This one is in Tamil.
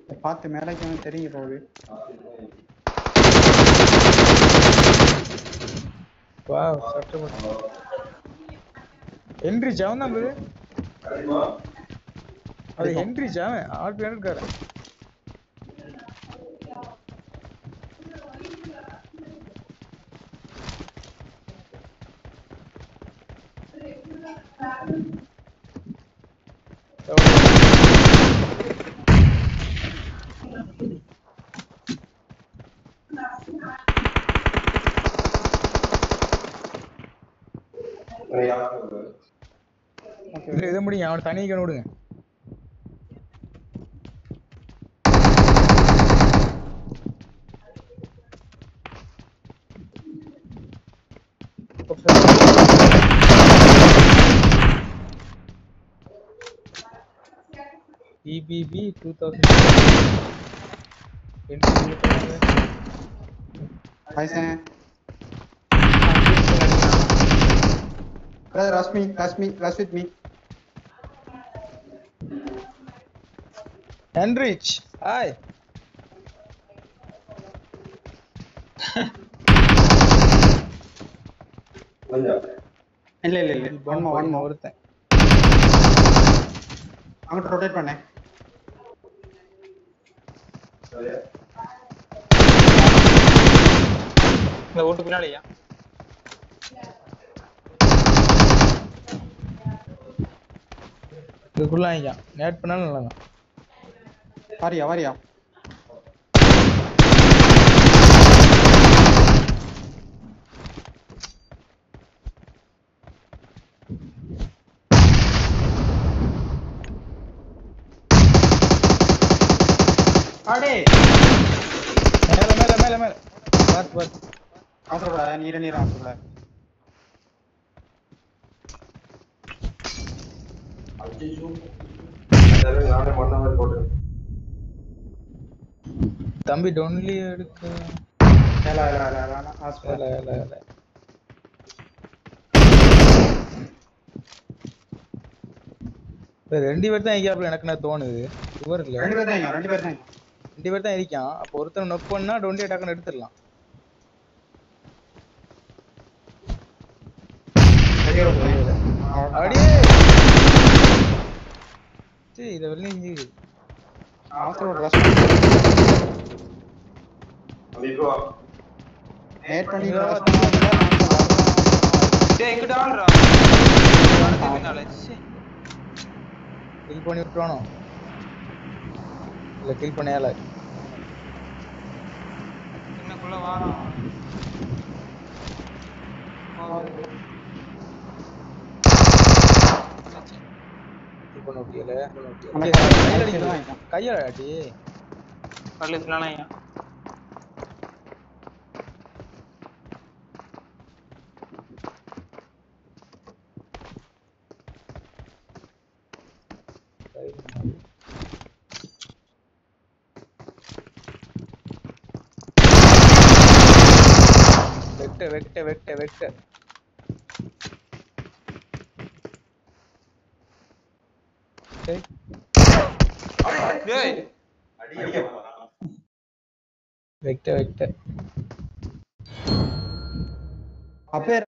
பார்த்து மேலைக்கு வந்து தெரியுங்க போகுது வா சட்டை போட்டு ஹென்ரி ஜவன் தான் இது அது ஹென்ரி ஜவன் ஆறு பேர் இருக்காரு ஓகே இல்ல இதை முடிங்க அவன் தனியாக விடுங்க EBB 2000 Tyson. Brother, rush me, rush me, rush with me. Henrich, hi. இல்ல இல்ல இல்ல ஒன் மோ ஒன் மோ ஒருத்தன் அங்கிட்டு ரொட்டேட் பண்ணேன் இந்த வீட்டு பின்னாடியா இதுக்குள்ள வாங்கிக்கான் நேட் பண்ணாலும் நல்லா தான் வாரியா வாரியா அடே மேல மேல மேல மேல பார்த்து பார்த்து அவசரப்படாத நீர நீர அவசரப்படாத தம்பி டொன்லி எடுக்க வேலை வேலை வேலை வேலை ஹாஸ்பிட்டல் வேலை வேலை வேலை இப்ப ரெண்டு பேர் தான் எங்கேயாப்புல எனக்கு என்ன தோணுது இவர் இல்ல ரெண்டு பேர் தான் இங்க, ரெண்டு பேர் தான் இங்க. ரெண்டு பேர் தான் இருக்கான் அப்போ ஒருத்தன் நொக் பண்ணா டொண்டி டக்குன்னு எடுத்துடலாம் வெளியே விடுறேன். அவ்வளவுதான். அப்படியே சரி இதை வெளியே இஞ்சி அவசரப்பட rush பண்ணு. நேட் பண்ணி rush பண்ணாதீங்க, நான் டேய் இங்கிட்ட ஆடுறா பின்னால ச்சே. கில் பண்ணி விட்டுருவானோ இல்ல கில் பண்ணியால இன்னக்குள்ள வாரம் கில் பண்ண முடியல அந்த சரி, கையில கையில அடிக்கிறது தான் அடிக்கணும். இதான். கையால அடி பள்ளி பின்னாலையா வெட்ட வெட்ட வெட்ட வெட்ட சரி டேய் வெட்ட வெட்ட அப்பே